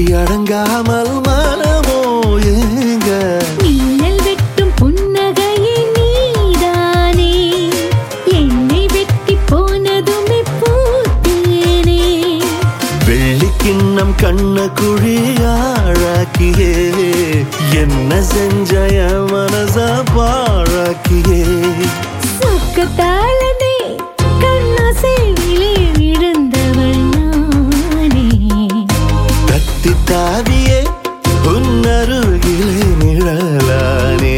அடங்காமல் மனமோ ஏங்க மின்னல் வெட்டும் புன்னகையே நீதானே என்னை வெட்டி போனதுமே பூத்தேனே வெள்ளிக்கிண்ணம் கண்ண குழியாழாக்கியே என்ன செஞ்ச என் மனச பாழாக்கியே சொக்கத்தாளனே கண்ணாசையிலே விழுந்தவள் நானே தத்தி தாவியே உன்னருகிலே நிழலானே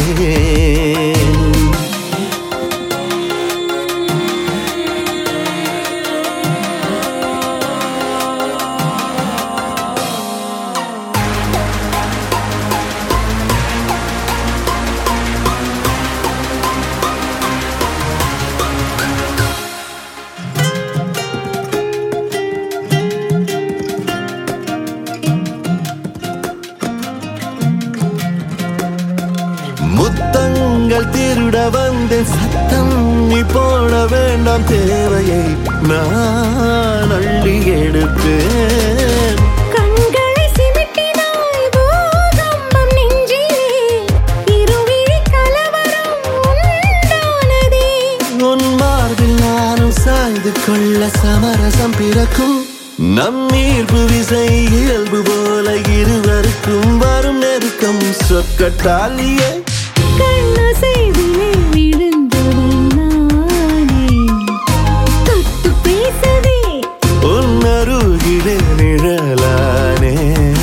முத்தங்கள் திருட வந்தேன் சத்தம் நீ போட வேண்டாம் தேவையை நான் அள்ளி எடுப்பேன் கண்களை சிமிட்டினாய் பூகம்பம் நெஞ்சிலே இருவிழி கலவரம் உண்டானதே உன் மார்பில் நானும் சாய்ந்து கொள்ள சமரசம் பிறக்கும் நம் ஈர்ப்பு விசை இயல்பு போல இருவருக்கும் வரும் நெருக்கம் சொக்கட்டாலியே கண்ணாசையிலே விழுந்தவள் நானே தொட்டு பேசவே உன் அருகிலே நிழலானேன்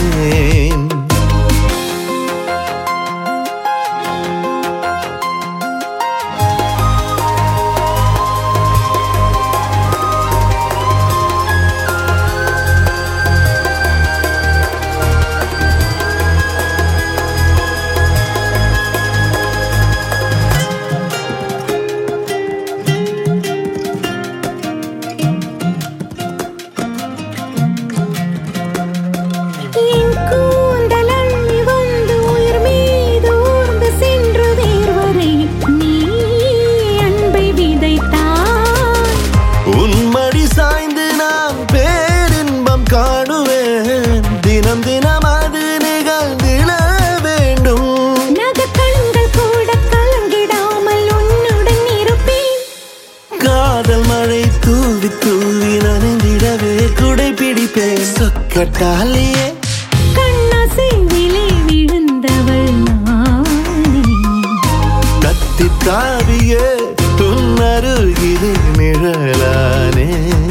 என் கூந்தல் அள்ளி வந்து உயிர் மீது ஊர்ந்து சென்று வேர்வரை நீ அன்பை விதைத்தாய் உன்மடி சாய்ந்து நான் பேரின்பம் காணுவேன் தினம் தினம் அது நிகழ்ந்திட வேண்டும் நகக்கண்கள் கூட கலங்கிடாமல் உன்னுடன் இருப்பேன் காதல் மழை தூவி தூவி நனைந்திடவே குடை பிடிப்பேன் சொக்கட்டாலியே கண்ணாசைவிலே விழுந்தவள் நானே கத்தி தாவியே துன்னருகிலே நிழலானே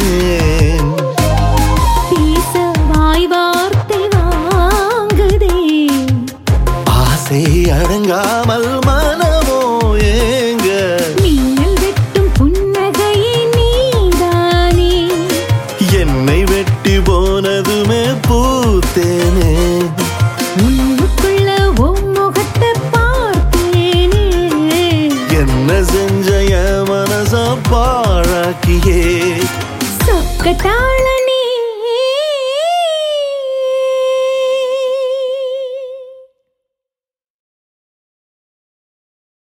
பேச வாய் வார்த்தை வாங்குதே ஆசை அடங்காமல் மனமோ ஏங்க மின்னல் வெட்டும் புன்னகையே நீதானே என்னை வெட்டி போனதுமே பூத்தேனே உள்ளுக்குள்ள உன் முகத்தை பார்த்தேனே என்ன செஞ்ச என் மனச பாழாக்கியே சொக்கட்டாளன்